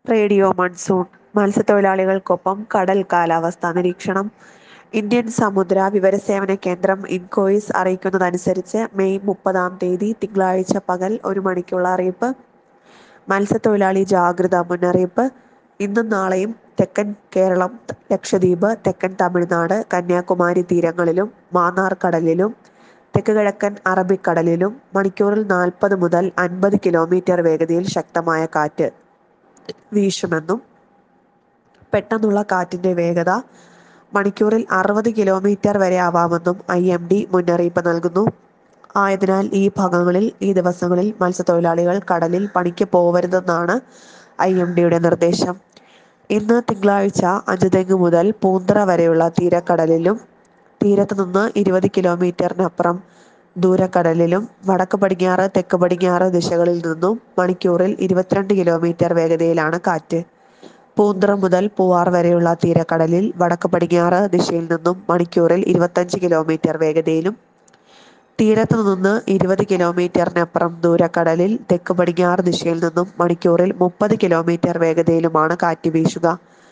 radio monsoon മത്സ്യത്തൊഴിലാളികൾക്കൊപ്പം കടൽ കാലാവസ്ഥാ നിരീക്ഷണം ഇന്ത്യൻ സമുദ്ര വിവരസേവന കേന്ദ്രം ഇൻകോയിസ് അറിയിക്കുന്നതനുസരിച്ച് മെയ് മുപ്പതാം തീയതി തിങ്കളാഴ്ച പകൽ ഒരു മണിക്കുള്ള അറിയിപ്പ് മത്സ്യത്തൊഴിലാളി ജാഗ്രതാ മുന്നറിയിപ്പ് ഇന്നും നാളെയും തെക്കൻ കേരളം ലക്ഷദ്വീപ് തെക്കൻ തമിഴ്നാട് കന്യാകുമാരി തീരങ്ങളിലും മാന്നാർ കടലിലും തെക്ക് കിഴക്കൻ അറബിക്കടലിലും മണിക്കൂറിൽ നാൽപ്പത് മുതൽ അൻപത് കിലോമീറ്റർ വേഗതയിൽ ശക്തമായ കാറ്റ് വീശുമെന്നും പെട്ടെന്നുള്ള കാറ്റിന്റെ വേഗത മണിക്കൂറിൽ അറുപത് കിലോമീറ്റർ വരെ ആവാമെന്നും ഐ എം ഡി മുന്നറിയിപ്പ് നൽകുന്നു ആയതിനാൽ ഈ ഭാഗങ്ങളിൽ ഈ ദിവസങ്ങളിൽ മത്സ്യത്തൊഴിലാളികൾ കടലിൽ പണിക്ക് പോവരുതെന്നാണ് ഐ എം ഡിയുടെ നിർദ്ദേശം ഇന്ന് തിങ്കളാഴ്ച അഞ്ചുതെങ്ങ് മുതൽ പൂന്തറ വരെയുള്ള തീരക്കടലിലും തീരത്ത് നിന്ന് ഇരുപത് കിലോമീറ്ററിനപ്പുറം ദൂരക്കടലിലും വടക്ക് പടിഞ്ഞാറ് തെക്ക് പടിഞ്ഞാറ് ദിശകളിൽ നിന്നും മണിക്കൂറിൽ ഇരുപത്തിരണ്ട് കിലോമീറ്റർ വേഗതയിലാണ് കാറ്റ് പൂന്തറ മുതൽ പൂവാർ വരെയുള്ള തീരക്കടലിൽ വടക്ക് പടിഞ്ഞാറ് ദിശയിൽ നിന്നും മണിക്കൂറിൽ ഇരുപത്തഞ്ച് കിലോമീറ്റർ വേഗതയിലും തീരത്ത് നിന്ന് ഇരുപത് കിലോമീറ്ററിനപ്പുറം ദൂരക്കടലിൽ തെക്ക് പടിഞ്ഞാറ് ദിശയിൽ നിന്നും മണിക്കൂറിൽ മുപ്പത് കിലോമീറ്റർ വേഗതയിലുമാണ് കാറ്റ് വീശുക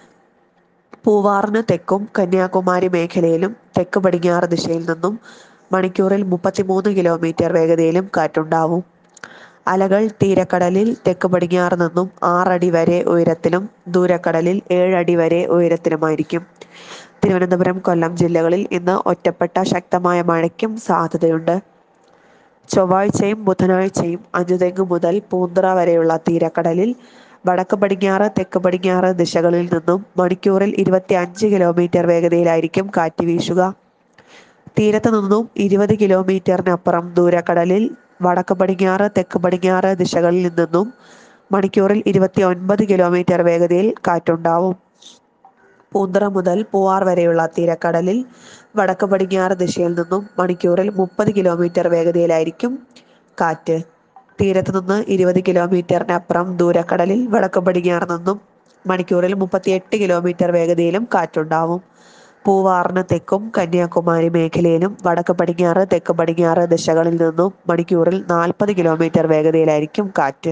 പൂവാറിന് തെക്കും കന്യാകുമാരി മേഖലയിലും തെക്ക് പടിഞ്ഞാറ് ദിശയിൽ നിന്നും മണിക്കൂറിൽ മുപ്പത്തിമൂന്ന് കിലോമീറ്റർ വേഗതയിലും കാറ്റുണ്ടാവും അലകൾ തീരക്കടലിൽ തെക്ക് പടിഞ്ഞാറ് നിന്നും ആറടി വരെ ഉയരത്തിലും ദൂരക്കടലിൽ ഏഴടി വരെ ഉയരത്തിലുമായിരിക്കും തിരുവനന്തപുരം കൊല്ലം ജില്ലകളിൽ ഇന്ന് ഒറ്റപ്പെട്ട ശക്തമായ മഴയ്ക്കും സാധ്യതയുണ്ട് ചൊവ്വാഴ്ചയും ബുധനാഴ്ചയും അഞ്ചുതെങ്ങ് മുതൽ പൂന്തറ വരെയുള്ള തീരക്കടലിൽ വടക്ക് പടിഞ്ഞാറ് തെക്ക് പടിഞ്ഞാറ് ദിശകളിൽ നിന്നും മണിക്കൂറിൽ ഇരുപത്തി അഞ്ച് കിലോമീറ്റർ വേഗതയിലായിരിക്കും കാറ്റ് വീശുക തീരത്ത് നിന്നും ഇരുപത് കിലോമീറ്ററിനപ്പുറം ദൂരക്കടലിൽ വടക്ക് പടിഞ്ഞാറ് തെക്ക് പടിഞ്ഞാറ് ദിശകളിൽ നിന്നും മണിക്കൂറിൽ ഇരുപത്തി ഒൻപത് കിലോമീറ്റർ വേഗതയിൽ കാറ്റുണ്ടാവും പൂന്തറ മുതൽ പൂവാർ വരെയുള്ള തീരക്കടലിൽ വടക്ക് പടിഞ്ഞാറ് ദിശയിൽ നിന്നും മണിക്കൂറിൽ മുപ്പത് കിലോമീറ്റർ വേഗതയിലായിരിക്കും കാറ്റ് തീരത്ത് നിന്ന് ഇരുപത് കിലോമീറ്ററിനപ്പുറം ദൂരക്കടലിൽ വടക്ക് പടിഞ്ഞാറ് നിന്നും മണിക്കൂറിൽ മുപ്പത്തിയെട്ട് കിലോമീറ്റർ വേഗതയിലും കാറ്റുണ്ടാവും പൂവാറിന് തെക്കും കന്യാകുമാരി മേഖലയിലും വടക്ക് പടിഞ്ഞാറ് തെക്ക് പടിഞ്ഞാറ് ദിശകളിൽ നിന്നും മണിക്കൂറിൽ നാൽപ്പത് കിലോമീറ്റർ വേഗതയിലായിരിക്കും കാറ്റ്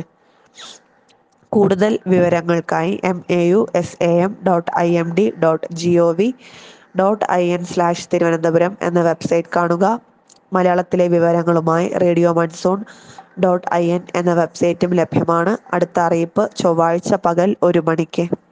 കൂടുതൽ വിവരങ്ങൾക്കായി M A U S A M dot I M D dot G O V dot I N slash Thiruvananthapuram എന്ന വെബ്സൈറ്റ് കാണുക മലയാളത്തിലെ വിവരങ്ങളുമായി radio monsoon dot I N എന്ന വെബ്സൈറ്റും ലഭ്യമാണ് അടുത്ത അറിയിപ്പ് ചൊവ്വാഴ്ച പകൽ ഒരു മണിക്ക്